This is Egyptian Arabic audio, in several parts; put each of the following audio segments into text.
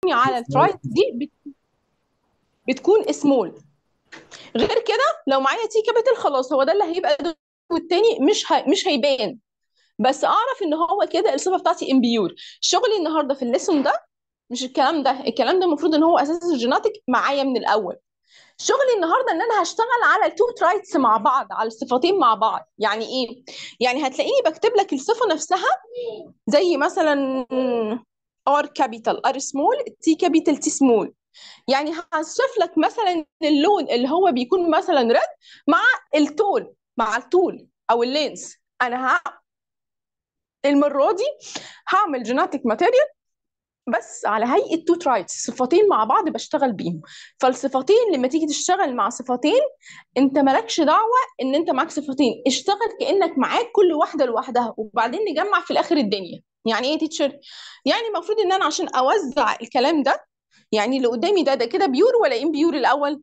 على الترايت دي بت- بتكون سمول غير كده لو معايا تي كابيتال خلاص هو ده اللي هيبقى ده والتاني مش هي... مش هيبان بس اعرف ان هو كده الصفه بتاعتي امبيور شغلي النهارده في الليسون ده مش الكلام ده الكلام ده المفروض ان هو اساس الجيناتيك معايا من الاول شغلي النهارده ان انا هشتغل على التو ترايتس مع بعض على الصفتين مع بعض يعني ايه يعني هتلاقيني بكتب لك الصفه نفسها زي مثلا ار كابيتال ار سمول تي كابيتال تي سمول يعني هوصف لك مثلا اللون اللي هو بيكون مثلا ريد مع التول مع التول او اللينس انا ها المره دي هعمل جيناتيك ماتيريال بس على هيئه تو ترايتس صفتين مع بعض بشتغل بيهم فالصفتين لما تيجي تشتغل مع صفتين انت مالكش دعوه ان انت معاك صفتين اشتغل كانك معاك كل واحده لوحدها وبعدين نجمع في الاخر الدنيا يعني ايه تيتشر يعني المفروض ان انا عشان اوزع الكلام ده يعني اللي قدامي ده ده كده بيور ولا ام بيور الاول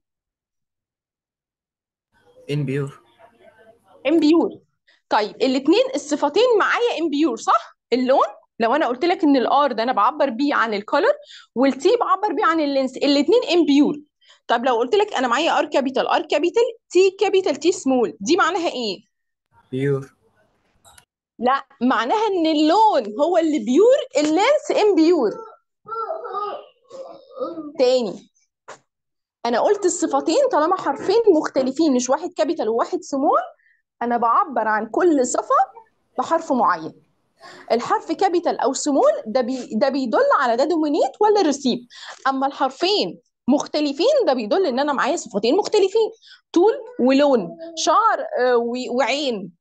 ان بيور ام بيور طيب الاثنين الصفتين معايا ام بيور صح اللون لو انا قلت لك ان الار ده انا بعبر بيه عن الكولر والتي بعبر بيه عن اللينس الاثنين ام بيور طب لو قلت لك انا معايا ار كابيتال ار كابيتال تي كابيتال تي سمول دي معناها ايه بيور لا معناها ان اللون هو اللي بيور اللينس ام بيور تاني انا قلت الصفتين طالما حرفين مختلفين مش واحد كابيتال وواحد سمول انا بعبر عن كل صفه بحرف معين الحرف كابيتال او سمول ده بي ده بيدل على ده دومينيت ولا ريسيف اما الحرفين مختلفين ده بيدل ان انا معايا صفتين مختلفين طول ولون شعر آه، و- وعين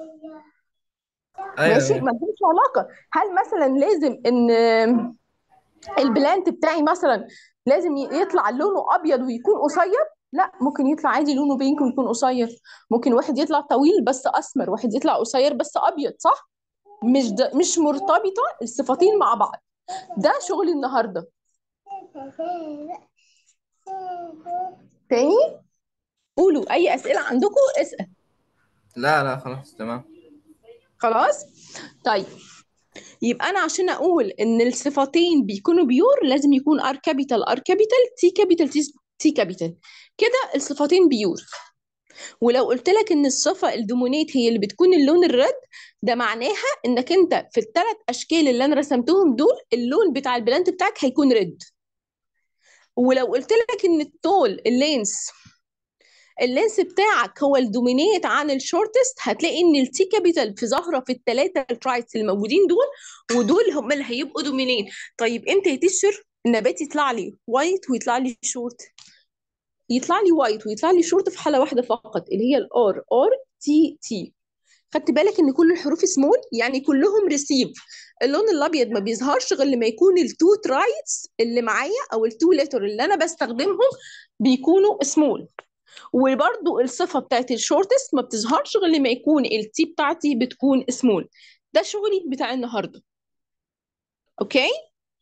ايوه ماشي أيوة. ما لهمش علاقه هل مثلا لازم ان آم، البلانت بتاعي مثلا لازم ي- يطلع لونه ابيض ويكون قصير لا ممكن يطلع عادي لونه بينك ويكون قصير ممكن واحد يطلع طويل بس اسمر واحد يطلع قصير بس ابيض صح مش ده مش مرتبطه الصفتين مع بعض ده شغلي النهارده تاني قولوا اي اسئله عندكم اسال لا لا خلاص تمام خلاص طيب يبقى انا عشان اقول ان الصفتين بيكونوا بيور لازم يكون ار كابيتال ار كابيتال تي كابيتال تي تي كابيتال كده الصفتين بيور ولو قلت لك ان الصفه الدومينيت هي اللي بتكون اللون الرد ده معناها انك انت في الثلاث اشكال اللي انا رسمتهم دول اللون بتاع البلانت بتاعك هيكون ريد ولو قلت لك ان التول اللينس اللينس بتاعك هو الدومينيت عن الشورتست هتلاقي ان التي كابيتال في ظاهره في الثلاثه الترايتس الموجودين دول ودول هم اللي هيبقوا دومينيت طيب امتى يتشر النبات يطلع لي وايت ويطلع لي شورت يطلع لي وايت ويطلع لي شورت في حاله واحده فقط اللي هي الار ار تي تي خدت بالك ان كل الحروف سمول يعني كلهم ريسيف اللون الابيض ما بيظهرش غير لما يكون التو ترايتس اللي معايا او التو لتر اللي انا بستخدمهم بيكونوا سمول وبرضو الصفه بتاعت الشورتست ما بتظهرش غير لما يكون التي بتاعتي بتكون سمول ده شغلي بتاع النهارده اوكي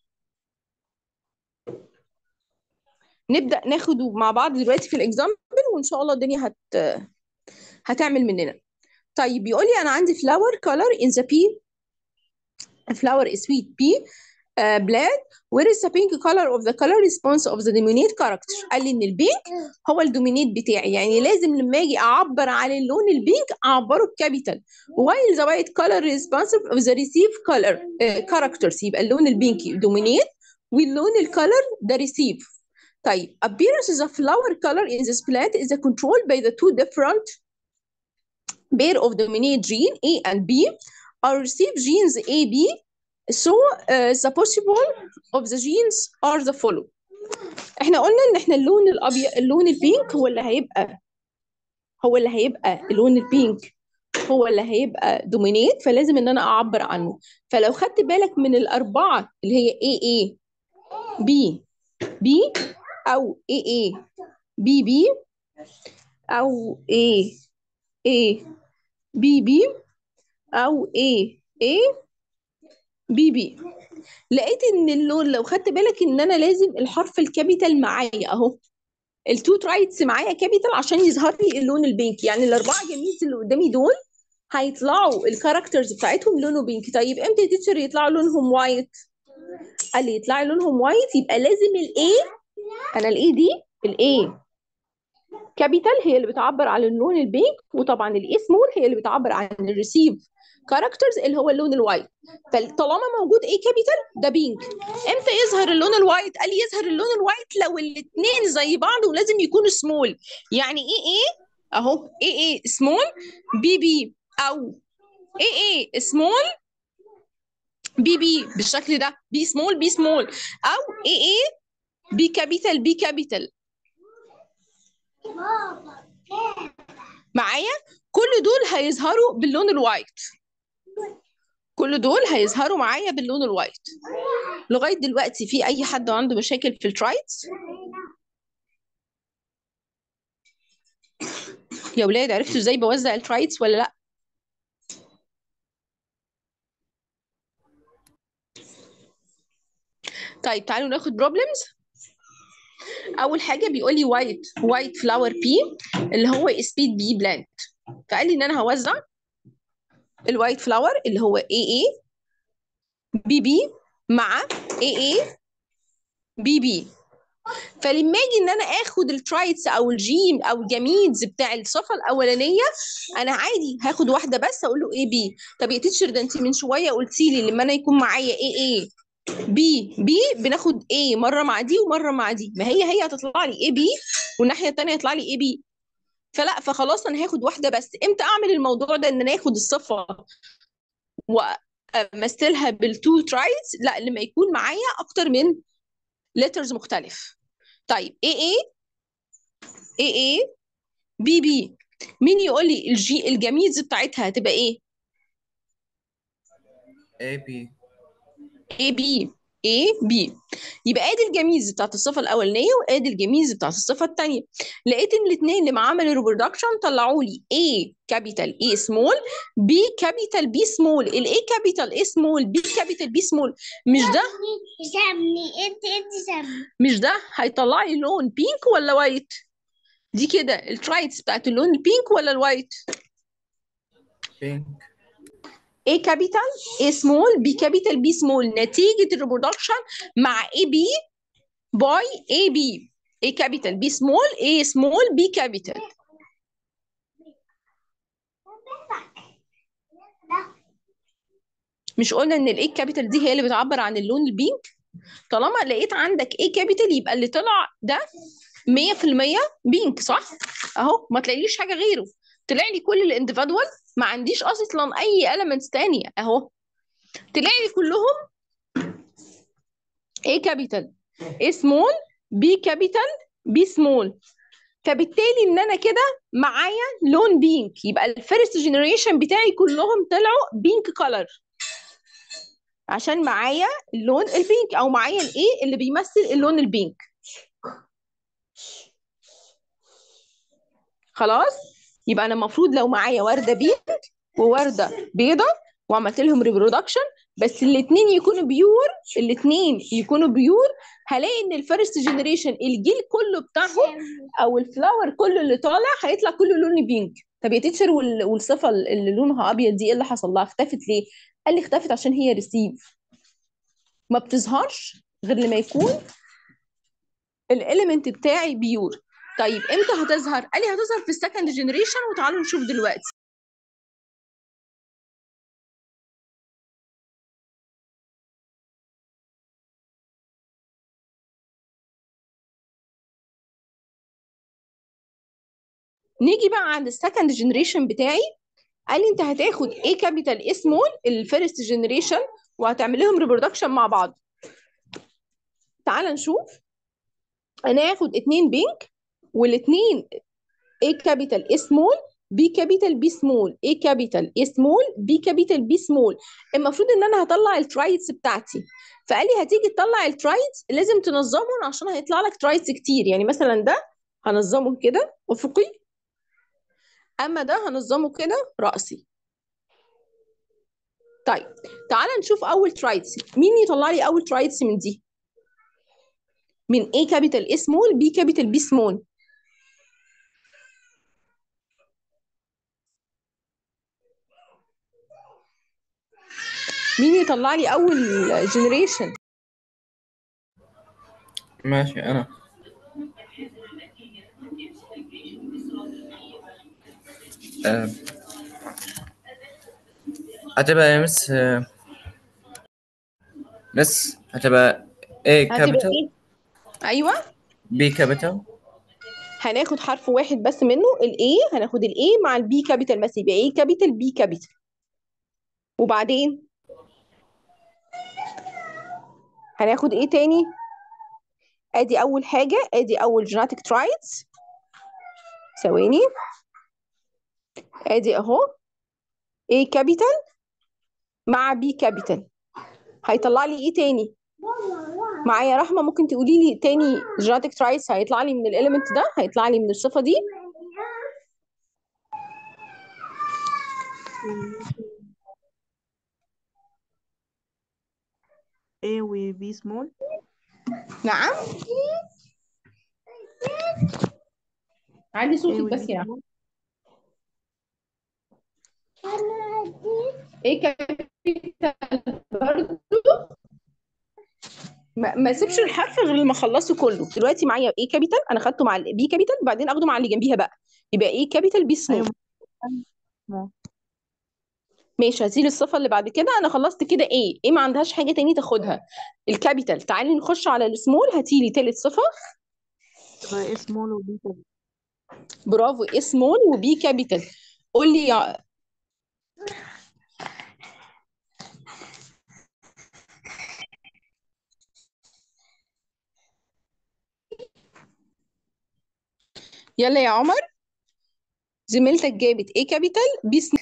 نبدا ناخده مع بعض دلوقتي في الاكزامبل وان شاء الله الدنيا هت هتعمل مننا طيب بيقول لي انا عندي flower color in the P flower is sweet P uh, black where is the pink color of the color response of the dominate character قال لي ان البينك هو الدومينيت بتاعي يعني لازم لما اجي اعبر عن اللون البينك اعبره بكابيتال while the white color responsive of the receive color uh, characters يبقى اللون البينكي دومينيت واللون الكولر ده receive طيب appearance of flower color in this plant is controlled by the two different pair of dominate gene A and B are receive genes A, B. So uh, the possible of the genes are the follow. احنا قلنا ان احنا اللون الابيض اللون البينك هو اللي هيبقى هو اللي هيبقى اللون البينك هو اللي هيبقى دومينيت فلازم ان انا اعبر عنه فلو خدت بالك من الاربعه اللي هي A A B B او A A B B او A A B B او A A بي بي لقيت ان اللون لو خدت بالك ان انا لازم الحرف الكابيتال معايا اهو التو ترايتس معايا كابيتال عشان يظهر لي اللون البينك يعني الاربعه جميز اللي قدامي دول هيطلعوا الكاركترز بتاعتهم لونه بينك طيب امتى تيتشر يطلعوا لونهم وايت قال لي يطلع لي لونهم وايت يبقى لازم الاي انا الاي دي الاي كابيتال هي اللي بتعبر عن اللون البينك وطبعا الاي سمول هي اللي بتعبر عن الريسيف كاركترز اللي هو اللون الوايت فطالما موجود ايه كابيتال ده بينك امتى يظهر اللون الوايت قال لي يظهر اللون الوايت لو الاثنين زي بعض ولازم يكونوا سمول يعني ايه ايه اهو ايه ايه سمول بي بي او ايه ايه سمول بي بي بالشكل ده بي سمول بي سمول او ايه ايه بي كابيتال بي كابيتال معايا كل دول هيظهروا باللون الوايت كل دول هيظهروا معايا باللون الوايت لغايه دلوقتي في اي حد عنده مشاكل في الترايتس يا ولاد عرفتوا ازاي بوزع الترايتس ولا لا طيب تعالوا ناخد بروبلمز اول حاجه بيقول لي وايت وايت فلاور بي اللي هو سبيد بي بلانت فقال لي ان انا هوزع الوايت فلاور اللي هو اي اي بي بي مع اي اي بي بي فلما اجي ان انا اخد الترايتس او الجيم او الجميدز بتاع الصفه الاولانيه انا عادي هاخد واحده بس اقول له اي بي طب يا تيتشر ده انت من شويه قلتي لي لما انا يكون معايا اي اي بي بي بناخد اي مره مع دي ومره مع دي ما هي هي هتطلع لي اي بي والناحيه الثانيه هيطلع لي اي بي فلا فخلاص انا هاخد واحده بس امتى اعمل الموضوع ده ان انا اخد الصفه وامثلها بالتو ترايتس لا لما يكون معايا اكتر من ليترز مختلف طيب اي اي اي اي بي بي مين يقول لي الجي الجميز بتاعتها هتبقى ايه A B اي بي اي بي يبقى ادي الجميز بتاعت الصفه الاولانيه وادي الجميز بتاعت الصفه الثانيه لقيت ان الاثنين لما عملوا ريبرودكشن طلعوا لي A كابيتال A سمول B كابيتال B سمول الاي كابيتال A سمول B كابيتال B سمول مش ده سمني انت انت سمني مش ده هيطلع لي لون بينك ولا وايت دي كده الترايتس بتاعت اللون البينك ولا الوايت pink A كابيتال A سمول B كابيتال B سمول نتيجة الريبرودكشن مع A B باي A B A كابيتال B سمول A سمول B كابيتال مش قلنا ان الاي كابيتال دي هي اللي بتعبر عن اللون البينك طالما لقيت عندك اي كابيتال يبقى اللي طلع ده 100% بينك صح اهو ما تلاقيليش حاجه غيره طلع لي كل الانديفيدوال ما عنديش اصلا اي elements تانية اهو طلع لي كلهم A كابيتال A سمول B كابيتال B سمول فبالتالي ان انا كده معايا لون بينك يبقى الفيرست جنريشن بتاعي كلهم طلعوا بينك كولر عشان معايا اللون البينك او معايا الايه اللي بيمثل اللون البينك خلاص يبقى انا المفروض لو معايا ورده بينك وورده بيضه وعملت لهم ريبرودكشن بس الاثنين يكونوا بيور الاثنين يكونوا بيور هلاقي ان الفيرست جنريشن الجيل كله بتاعهم او الفلاور كله اللي طالع هيطلع كله لون بينك طب يا تيتشر وال- والصفه اللي لونها ابيض دي ايه اللي حصل لها اختفت ليه قال لي اختفت عشان هي ريسيف ما بتظهرش غير لما يكون الاليمنت بتاعي بيور طيب امتى هتظهر قال لي هتظهر في السكند جنريشن وتعالوا نشوف دلوقتي نيجي بقى عند السكند جنريشن بتاعي قال لي انت هتاخد A كابيتال A سمول الفيرست جنريشن وهتعمل لهم ريبرودكشن مع بعض تعال نشوف انا هاخد اتنين بينك والاثنين A كابيتال A سمول B كابيتال B سمول A كابيتال A سمول B كابيتال B سمول المفروض ان انا هطلع الترايتس بتاعتي فقال لي هتيجي تطلع الترايتس لازم تنظمهم عشان هيطلع لك ترايتس كتير يعني مثلا ده هنظمه كده افقي اما ده هنظمه كده رأسي طيب تعال نشوف اول ترايتس مين يطلع لي اول ترايتس من دي من A كابيتال A سمول B كابيتال B سمول مين يطلع لي اول جنريشن ماشي أنا آه. هتبقى يا مس آه، مس هتبقى A هتبقى capital ايه ايوه B capital هناخد حرف واحد بس منه الاي هناخد الاي مع البي كابيتال بس يبقى ايه كابيتال بي كابيتال وبعدين هناخد ايه تاني ادي اول حاجه ادي اول جيناتيك ترايتس ثواني ادي اهو A كابيتال مع B كابيتال هيطلع لي ايه تاني معايا رحمه ممكن تقولي لي تاني جيناتيك ترايتس هيطلع لي من الاليمنت ده هيطلع لي من الصفه دي A و B small نعم علي A صوتك و بس B يا small ايه كابيتال برضه ما ما اسيبش الحرف غير لما اخلصه كله دلوقتي معايا ايه كابيتال انا خدته مع البي كابيتال وبعدين اخده مع اللي جنبيها بقى يبقى ايه كابيتال بي سمول أيوة small ماشي هاتيلي الصفه اللي بعد كده انا خلصت كده ايه ايه ما عندهاش حاجه تاني تاخدها الكابيتال تعالي نخش على السمول هاتيلي تالت صفه تبقى A small و B capital برافو ايه سمول وبي كابيتال قول لي يا يلا يا عمر زميلتك جابت ايه كابيتال بي سمول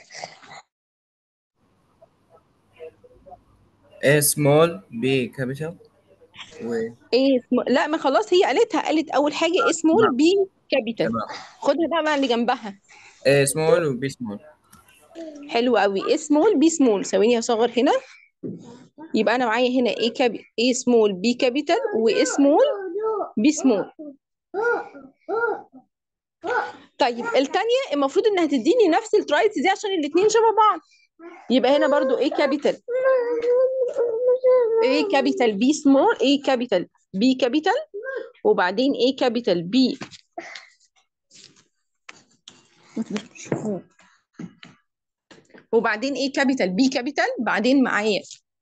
A small B capital و ايه سمول لا ما خلاص هي قالتها قالت اول حاجه ايه سمول تمام بي كابيتال تمام خدها بقى مع اللي جنبها A small و B small حلو قوي ايه سمول بي سمول ثواني هصغر هنا يبقى انا معايا هنا ايه كابي ايه سمول بي كابيتال وايه سمول بي سمول طيب التانية المفروض انها تديني نفس الترايتس دي عشان الاتنين شبه بعض يبقى هنا برضو ايه كابيتال ايه كابيتال بي سمول ايه كابيتال بي كابيتال وبعدين ايه كابيتال بي وبعدين ايه كابيتال بي كابيتال بعدين معايا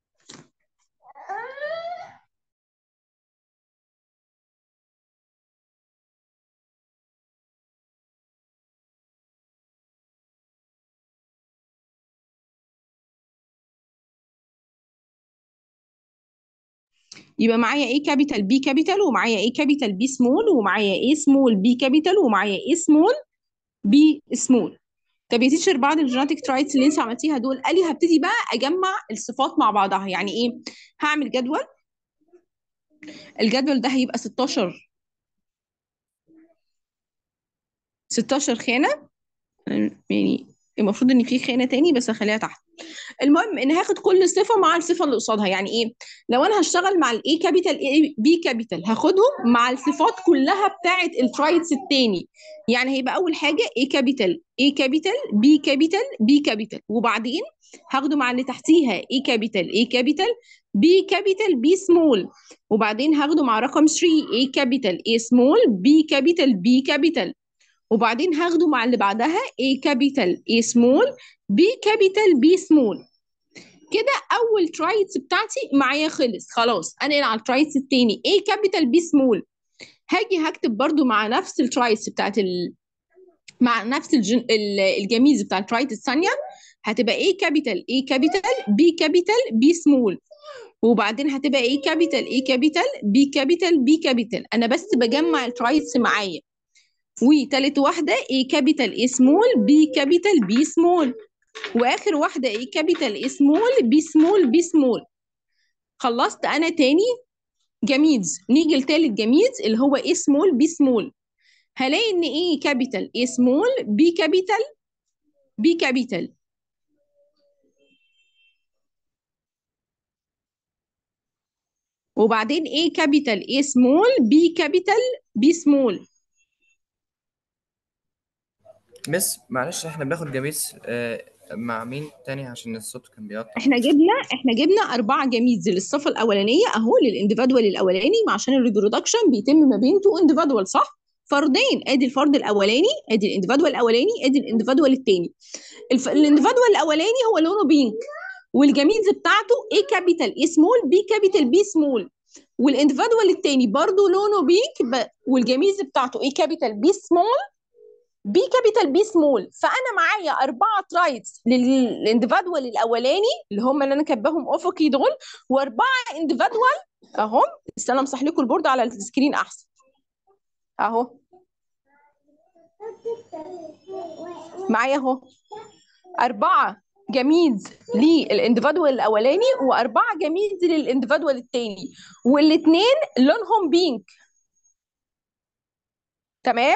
يبقى معايا ايه كابيتال بي كابيتال ومعايا ايه كابيتال بي سمول ومعايا ايه سمول بي كابيتال ومعايا ايه سمول بي سمول طب يا تيشر بعد الجيناتيك ترايتس اللي انت عملتيها دول قال لي هبتدي بقى اجمع الصفات مع بعضها يعني ايه هعمل جدول الجدول ده هيبقى 16 16 خانه يعني المفروض ان في خانه تاني بس هخليها تحت المهم ان هاخد كل صفه مع الصفه اللي قصادها يعني ايه لو انا هشتغل مع الاي كابيتال بي كابيتال هاخدهم مع الصفات كلها بتاعه الترايتس التاني يعني هيبقى اول حاجه اي كابيتال اي كابيتال بي كابيتال بي كابيتال وبعدين هاخده مع اللي تحتيها اي كابيتال اي كابيتال بي كابيتال بي سمول وبعدين هاخده مع رقم 3 اي كابيتال اي سمول بي كابيتال بي كابيتال وبعدين هاخده مع اللي بعدها A كابيتال A سمول B كابيتال B سمول كده اول ترايتس بتاعتي معايا خلص خلاص انقل على الترايتس التاني A كابيتال B سمول هاجي هكتب برضو مع نفس الترايتس بتاعت ال... مع نفس الجن... ال- الجميز بتاع الترايت الثانيه هتبقى A كابيتال A كابيتال B كابيتال B سمول وبعدين هتبقى A كابيتال A كابيتال B كابيتال B كابيتال انا بس بجمع الترايتس معايا وتالت واحدة A كابيتال A سمول B كابيتال B سمول وآخر واحدة A كابيتال A سمول B سمول B سمول خلصت أنا تاني جميدز نيجي لتالت جميدز اللي هو A سمول B سمول هلاقي إن A كابيتال A سمول B كابيتال B كابيتال وبعدين A كابيتال A سمول B كابيتال B سمول بس معلش احنا بناخد جميس آه مع مين تاني عشان الصوت كان بيقطع احنا جبنا احنا جبنا اربعه جميدز للصفه الاولانيه اهو للانديفيدوال الاولاني عشان الريبرودكشن بيتم ما بين تو انديفيدوال صح فردين ادي الفرد الاولاني ادي الانديفيدوال الاولاني ادي الانديفيدوال الثاني الف... الانديفيدوال الاولاني هو لونه بينك والجميدز بتاعته ايه كابيتال ايه سمول بي كابيتال بي سمول والانديفيدوال الثاني برضه لونه بينك ب... والجميدز بتاعته ايه كابيتال بي سمول بي كابيتال بي سمول فانا معايا اربعه ترايتس للانديفيدوال الاولاني اللي هم اللي انا كاتباهم افقي دول واربعه انديفيدوال اهو استنى امسح لكم البورد على السكرين احسن اهو معايا اهو اربعه جميدز للانديفيدوال الاولاني واربعه جميدز للانديفيدوال الثاني والاثنين لونهم بينك تمام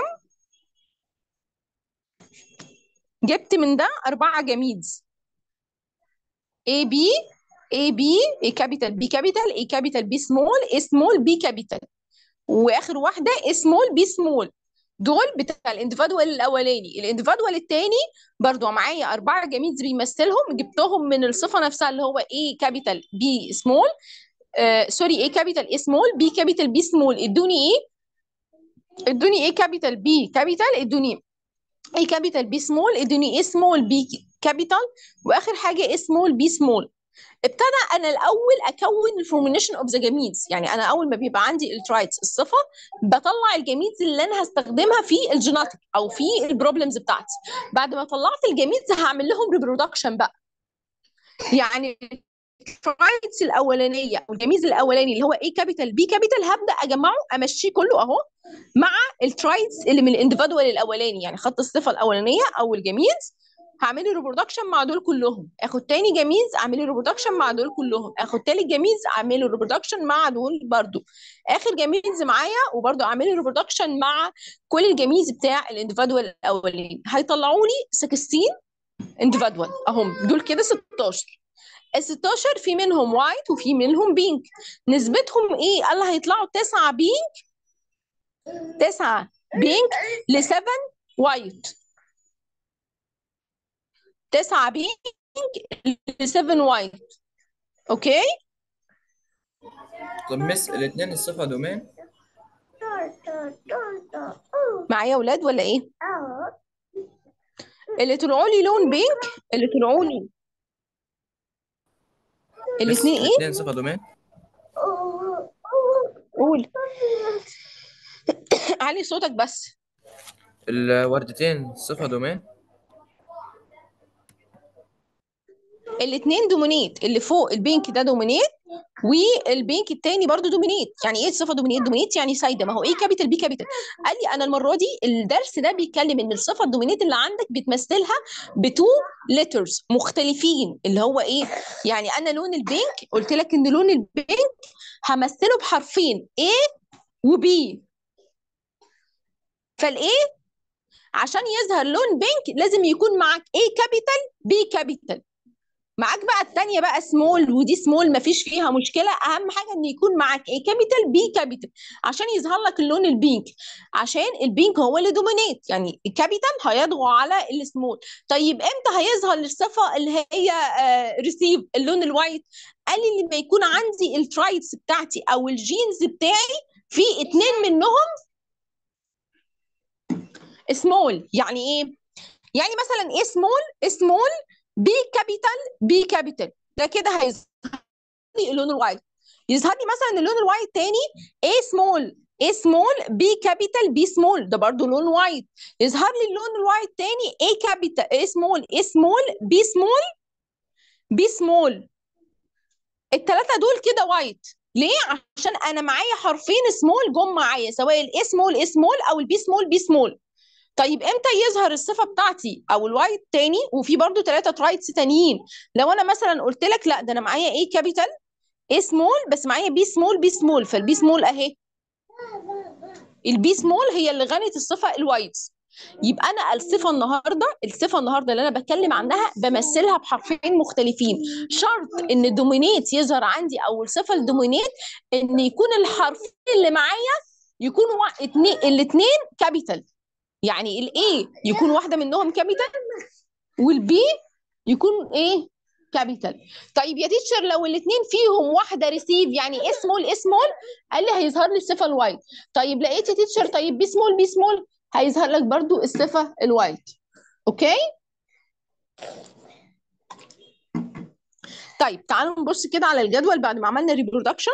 جبت من ده أربعة جميدز A B A B A capital B capital A capital B small A small B capital وآخر واحدة A small B small دول بتاع الانديفيدوال الأولاني الانديفيدوال التاني برضو معايا أربعة جميدز بيمثلهم جبتهم من الصفة نفسها اللي هو A capital B small آه سوري A capital A small B capital B small ادوني ايه؟ ادوني A capital B capital ادوني A capital B small ادوني A small B capital واخر حاجه A small B small ابتدى انا الاول اكون الفورميشن اوف ذا جميدز يعني انا اول ما بيبقى عندي الترايتس الصفه بطلع الجميدز اللي انا هستخدمها في الجيناتيك او في البروبلمز بتاعتي بعد ما طلعت الجميدز هعمل لهم ريبرودكشن بقى يعني الترايتس الاولانيه او الجميز الاولاني اللي هو ايه كابيتال بي كابيتال هبدا اجمعه امشيه كله اهو مع الترايتس اللي من الانديفيدوال الاولاني يعني خط الصفه الاولانيه او الجميز هعمل له ريبرودكشن مع دول كلهم اخد تاني جميز اعمل له ريبرودكشن مع دول كلهم اخد تالت جميز اعمل له ريبرودكشن مع دول برضو اخر جميز معايا وبرضو اعمل له ريبرودكشن مع كل الجميز بتاع الانديفيدوال الاولاني هيطلعوا لي 16 انديفيدوال اهم دول كده 16 ال 16 في منهم وايت وفي منهم بينك نسبتهم ايه قال هيطلعوا 9 بينك 9 بينك ل 7 وايت 9 بينك ل 7 وايت اوكي طب مس الاثنين الصفة دومين معايا اولاد ولا ايه اللي طلعوا لي لون بينك اللي طلعوا لي مس الاثنين ايه الاثنين صفة دومين قول علي صوتك بس الوردتين صفة دومين الاثنين دومينيت اللي فوق البينك ده دومينيت والبينك التاني برضو دومينيت يعني ايه الصفه دومينيت دومينيت يعني سايده ما هو ايه كابيتال بي كابيتال قال لي انا المره دي الدرس ده بيتكلم ان الصفه الدومينيت اللي عندك بتمثلها بتو ليترز مختلفين اللي هو ايه يعني انا لون البينك قلت لك ان لون البينك همثله بحرفين A وبي فالايه عشان يظهر لون بينك لازم يكون معاك A كابيتال B كابيتال معاك بقى التانية بقى سمول ودي سمول مفيش فيها مشكلة أهم حاجة إن يكون معاك A كابيتال B كابيتال عشان يظهر لك اللون البينك عشان البينك هو اللي دومينيت يعني الكابيتال هيطغى على السمول طيب إمتى هيظهر الصفة اللي هي ريسيف اللون الوايت قال لي لما يكون عندي الترايتس بتاعتي أو الجينز بتاعي في اتنين منهم سمول يعني إيه؟ يعني مثلا A سمول سمول بي كابيتال بي كابيتال ده كده هيظهر لي اللون الوايت يظهر لي مثلا اللون الوايت تاني A سمول A سمول بي كابيتال بي سمول ده برضو لون وايت يظهر لي اللون الوايت تاني A كابيتال A سمول A سمول بي سمول بي سمول الثلاثه دول كده وايت ليه عشان انا معايا حرفين سمول جم معايا سواء الاي سمول اي سمول او البي سمول بي سمول طيب امتى يظهر الصفه بتاعتي او الوايت تاني وفي برضو ثلاثه ترايتس تانيين لو انا مثلا قلت لك لا ده انا معايا ايه كابيتال ايه سمول بس معايا بي سمول بي سمول فالبي سمول اهي البي سمول هي اللي غنت الصفه الوايت يبقى انا الصفه النهارده الصفه النهارده اللي انا بتكلم عنها بمثلها بحرفين مختلفين شرط ان الدومينيت يظهر عندي او الصفه الدومينيت ان يكون الحرفين اللي معايا يكونوا اتنين الاثنين كابيتال يعني الاي يكون واحده منهم كابيتال والبي يكون ايه كابيتال طيب يا تيتشر لو الاثنين فيهم واحده ريسيف يعني اسمول اسمول قال لي هيظهر لي الصفه الوايت طيب لقيت يا تيتشر طيب بي سمول بي سمول هيظهر لك برضو الصفه الوايت اوكي طيب تعالوا نبص كده على الجدول بعد ما عملنا ريبرودكشن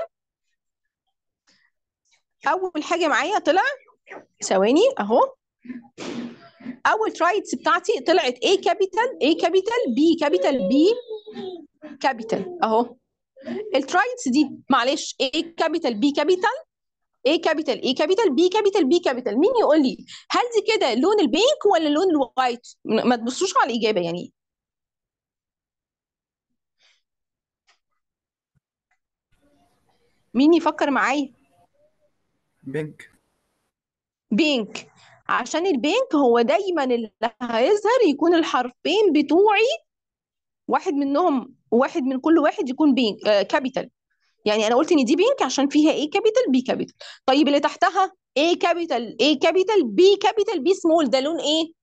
اول حاجه معايا طلع ثواني اهو اول ترايتس بتاعتي طلعت A كابيتال A كابيتال B كابيتال B كابيتال اهو الترايتس دي معلش A كابيتال B كابيتال A كابيتال A كابيتال B كابيتال B كابيتال مين يقول لي هل دي كده لون البينك ولا لون الوايت م- ما تبصوش على الاجابه يعني مين يفكر معايا بينك بينك عشان البينك هو دايما اللي هيظهر يكون الحرفين بتوعي واحد منهم واحد من كل واحد يكون بينك آه كابيتال يعني انا قلت ان دي بينك عشان فيها ايه كابيتال بي كابيتال طيب اللي تحتها ايه كابيتال ايه كابيتال بي كابيتال بي سمول ده لون ايه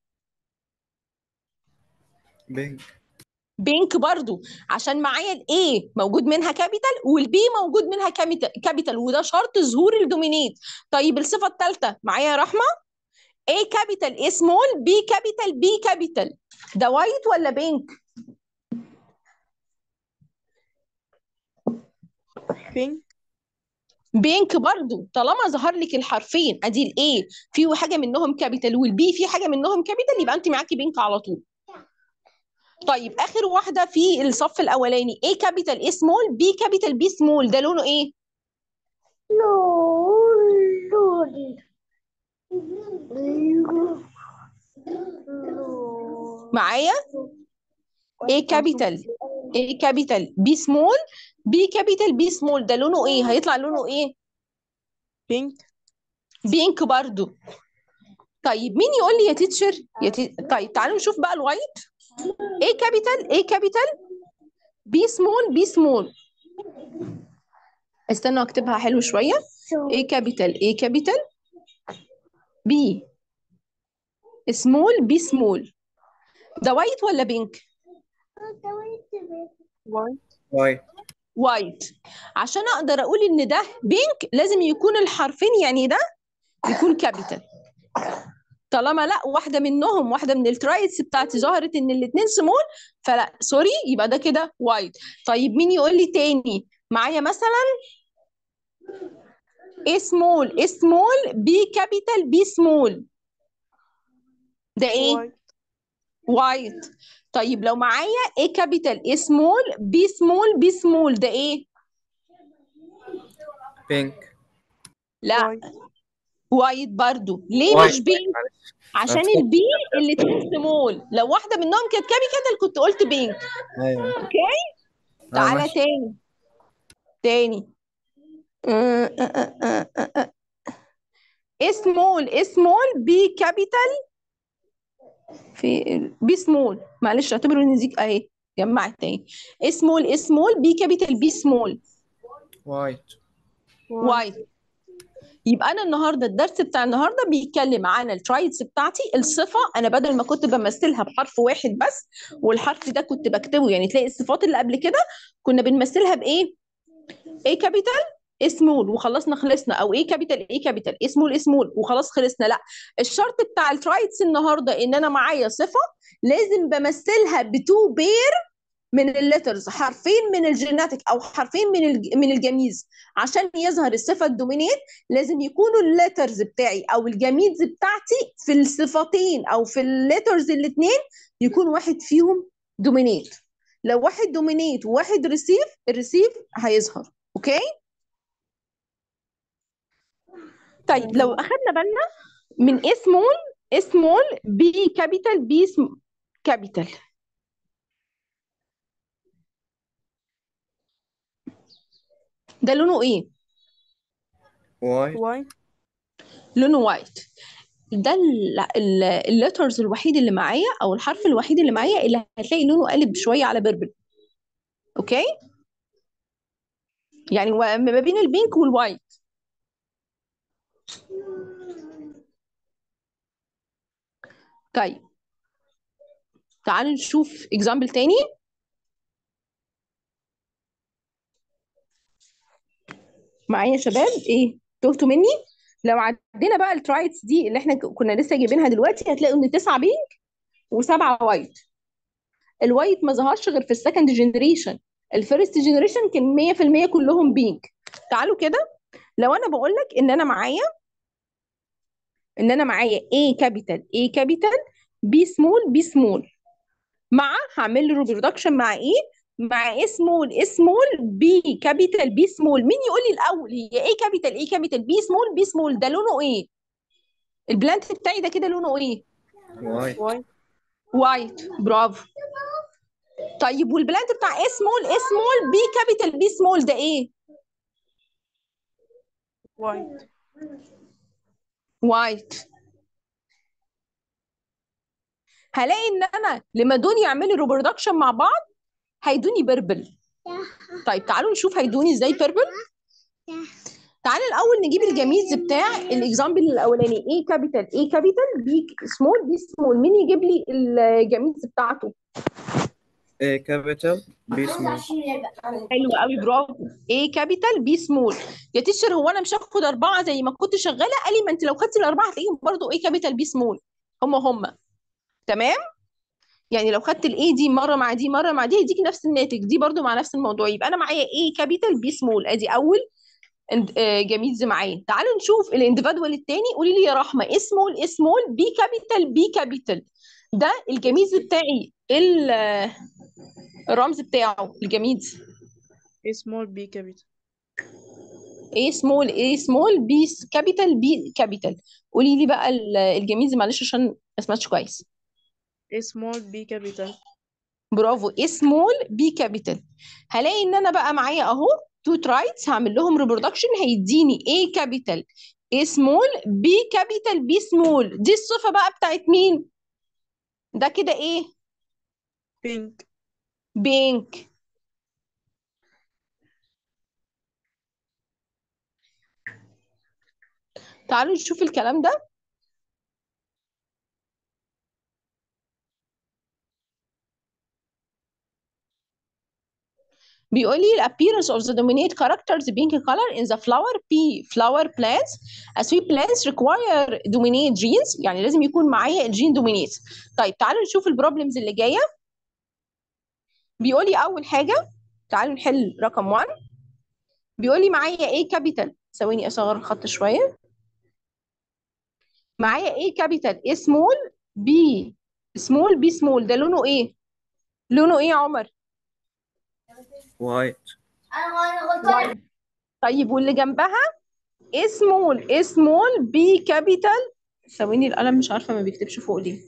بينك بينك برضو عشان معايا الاي موجود منها كابيتال والبي موجود منها كابيتال كابيتال وده شرط ظهور الدومينيت طيب الصفه الثالثه معايا يا رحمه A كابيتال A سمول B كابيتال B كابيتال ده وايت ولا بينك بينك بينك برضو طالما ظهر لك الحرفين ادي الاي في حاجه منهم كابيتال والبي في حاجه منهم كابيتال يبقى انت معاكي بينك على طول طيب اخر واحده في الصف الاولاني A كابيتال A سمول B كابيتال B سمول ده لونه ايه معايا A كابيتال A كابيتال B سمول B كابيتال B سمول ده لونه ايه هيطلع لونه ايه بينك بينك برضو طيب مين يقول لي يا تيتشر يا تي... طيب تعالوا نشوف بقى الوايت A كابيتال A كابيتال B سمول B سمول استنوا اكتبها حلو شويه A كابيتال A كابيتال B سمول B سمول ده وايت ولا بينك وايت وايت وايت عشان اقدر اقول ان ده بينك لازم يكون الحرفين يعني ده يكون كابيتال طالما لا واحده منهم واحده من الترايتس بتاعتي ظهرت ان الاثنين سمول فلا سوري يبقى ده كده وايت طيب مين يقول لي تاني معايا مثلا A سمول A سمول B كابيتال B سمول ده ايه وايت وايت طيب لو معايا A كابيتال A سمول B سمول B سمول ده ايه بينك لا وايت وايت برضو ليه وايت مش بينك معلش عشان أنا البي اللي سمول لو واحده منهم كانت كابيتال كنت قلت بينك ايوه اوكي اه تعالى ماشي تاني تاني آه، آه، آه، آه، آه. A سمول A سمول B كابيتال في بي سمول معلش اعتبروا ان دي اهي جمعت تاني A سمول A سمول B كابيتال B سمول وايت وايت يبقى انا النهارده الدرس بتاع النهارده بيتكلم عن الترايتس بتاعتي الصفه انا بدل ما كنت بمثلها بحرف واحد بس والحرف ده كنت بكتبه يعني تلاقي الصفات اللي قبل كده كنا بنمثلها بايه؟ A كابيتال A سمول وخلصنا خلصنا او A كابيتال A كابيتال A سمول A سمول وخلاص خلصنا لا الشرط بتاع الترايتس النهارده ان انا معايا صفه لازم بمثلها بتو بير من الليترز حرفين من الجيناتيك او حرفين من الج- من الجميز عشان يظهر الصفه الدومينيت لازم يكونوا الليترز بتاعي او الجميدز بتاعتي في الصفتين او في الليترز الاثنين يكون واحد فيهم دومينيت لو واحد دومينيت وواحد ريسيف الريسيف هيظهر اوكي طيب لو اخدنا بالنا من A سمول A سمول B كابيتال B كابيتال ده لونه ايه وايت وايت لونه وايت ده الليترز الوحيد اللي معايا او الحرف الوحيد اللي معايا اللي هتلاقي لونه قلب شويه على بيربل اوكي يعني و- ما بين البينك والوايت طيب تعالوا نشوف اكزامبل تاني معايا يا شباب ايه تهتوا مني لو عدينا بقى الترايتس دي اللي احنا كنا لسه جايبينها دلوقتي هتلاقوا ان تسعة بينك وسبعة وايت الوايت ما ظهرش غير في السكند جنريشن الفيرست جنريشن كان 100% كلهم بينك تعالوا كده لو انا بقول لك ان انا معايا ان انا معايا A كابيتال A كابيتال B سمول B سمول مع هعمل له ريبرودكشن مع ايه مع A سمول A سمول B كابيتال B سمول مين يقول لي الاول هي A كابيتال A كابيتال B سمول B سمول ده لونه ايه البلانت بتاعي ده كده لونه ايه وايت وايت وايت برافو طيب والبلانت بتاع A سمول A سمول B كابيتال B سمول ده ايه وايت وايت هلاقي ان انا لما دول يعملوا ريبرودكشن مع بعض هيدوني بيربل طيب تعالوا نشوف هيدوني ازاي بيربل تعالى الاول نجيب الجميز بتاع الاكزامبل الاولاني A كابيتال A كابيتال B سمول B سمول مين يجيب لي الجميز بتاعته A capital B small حلو قوي برافو A كابيتال B سمول يا تيشر هو انا مش هاخد اربعه زي ما كنت شغاله قال لي ما انت لو خدتي الاربعه هتلاقيهم برضو A كابيتال B سمول هم هم تمام يعني لو خدت الاي دي مره مع دي مره مع دي هيديكي نفس الناتج دي برضو مع نفس الموضوع يبقى انا معايا اي كابيتال بي سمول ادي اول اند- آه، جميز معايا تعالوا نشوف الانديفيدوال التاني قولي لي يا رحمه ايه سمول ايه سمول بي كابيتال بي كابيتال ده الجميز بتاعي ال- آه، الرمز بتاعه الجميز A small B capital ايه سمول ايه سمول بي كابيتال بي كابيتال قولي لي بقى ال- الجميز معلش عشان ما سمعتش كويس A small B capital برافو ايه سمول بي كابيتال هلاقي ان انا بقى معايا اهو تو ترايتس هعمل لهم ريبرودكشن هيديني ايه كابيتال ايه سمول بي كابيتال بي سمول دي الصفه بقى بتاعت مين ده كده ايه pink بينك تعالوا نشوف الكلام ده بيقول لي ال appearance of the dominate characters pink color in the flower P flower plants as we plants require dominate genes يعني لازم يكون معايا الجين dominate طيب تعالوا نشوف البروبلمز اللي جايه بيقول لي اول حاجه تعالوا نحل رقم 1 بيقول لي معايا ايه كابيتال ثواني اصغر الخط شويه معايا ايه كابيتال ايه سمول بي سمول بي سمول ده لونه ايه لونه ايه يا عمر white طيب واللي جنبها ايه سمول ايه سمول بي كابيتال ثواني القلم مش عارفه ما بيكتبش فوق ليه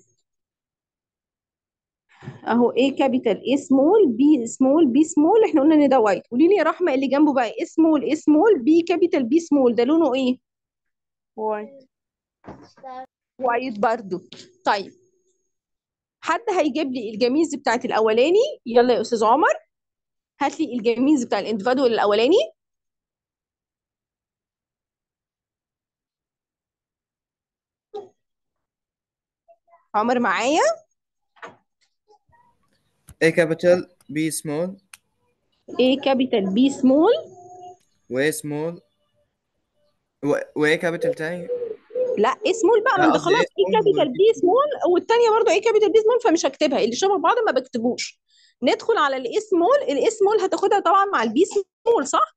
اهو ايه كابيتال ايه سمول بي سمول بي سمول احنا قلنا ان ده وايت قولي لي يا رحمه اللي جنبه بقى ايه سمول ايه سمول بي كابيتال بي سمول ده لونه ايه white وايت برضو طيب حد هيجيب لي الجميز بتاعت الاولاني يلا يا استاذ عمر هات لي الجميز بتاع الاندفيدوال الاولاني عمر معايا A capital B small ايه كابيتال بي سمول و A small و و A capital تاني لا ايه سمول بقى لا ما انت قصدي خلاص A ايه small كابيتال و بي سمول والتانيه برضو ايه كابيتال بي سمول فمش هكتبها اللي شبه بعض ما بكتبوش ندخل على الايه سمول الايه سمول هتاخدها طبعا مع البي سمول صح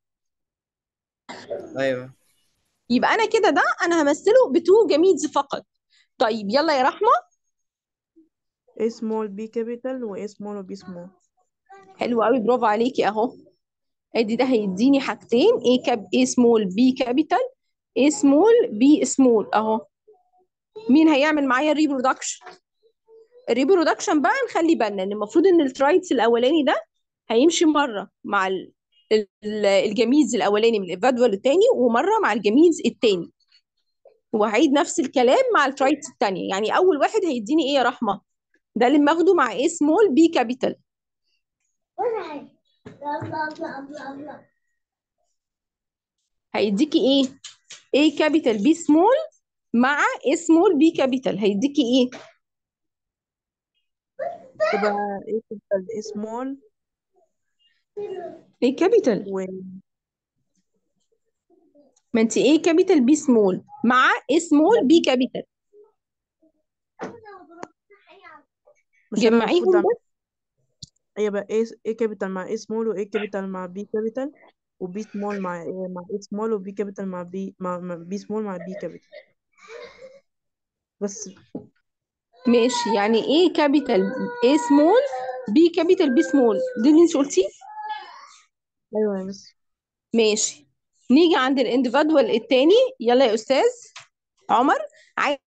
أيوه يبقى انا كده ده انا همثله بتو جميدز فقط طيب يلا يا رحمه A small B capital و A small و B small حلو قوي برافو عليكي اهو ادي ده هيديني حاجتين A كاب A سمول B كابيتال A سمول B سمول اهو مين هيعمل معايا الريبرودكشن الريبرودكشن بقى نخلي بالنا ان المفروض ان الترايتس الاولاني ده هيمشي مره مع ال- ال- الجميز الاولاني من الفادوال التاني ومره مع الجميز التاني وهعيد نفس الكلام مع الترايتس التانية يعني اول واحد هيديني ايه يا رحمه ده اللي ماخده مع A سمول B كابيتال هيديكي ايه A كابيتال B سمول مع A سمول B كابيتال هيديكي ايه تبقى A capital A small ايه كابيتال و ما انت ايه كابيتال بي سمول مع ايه سمول بي كابيتال مش أنا جمعيهم المفروض أعمل بس يبقى A A capital مع A small و A capital مع B capital و B small مع A مع A small و B capital مع B مع, مع B small مع B capital بس ماشي يعني ايه كابيتال ايه سمول بي كابيتال بي سمول دي اللي انت قلتيه أيوة يا مس ماشي نيجي عند الانديفيدوال التاني يلا يا استاذ عمر عايز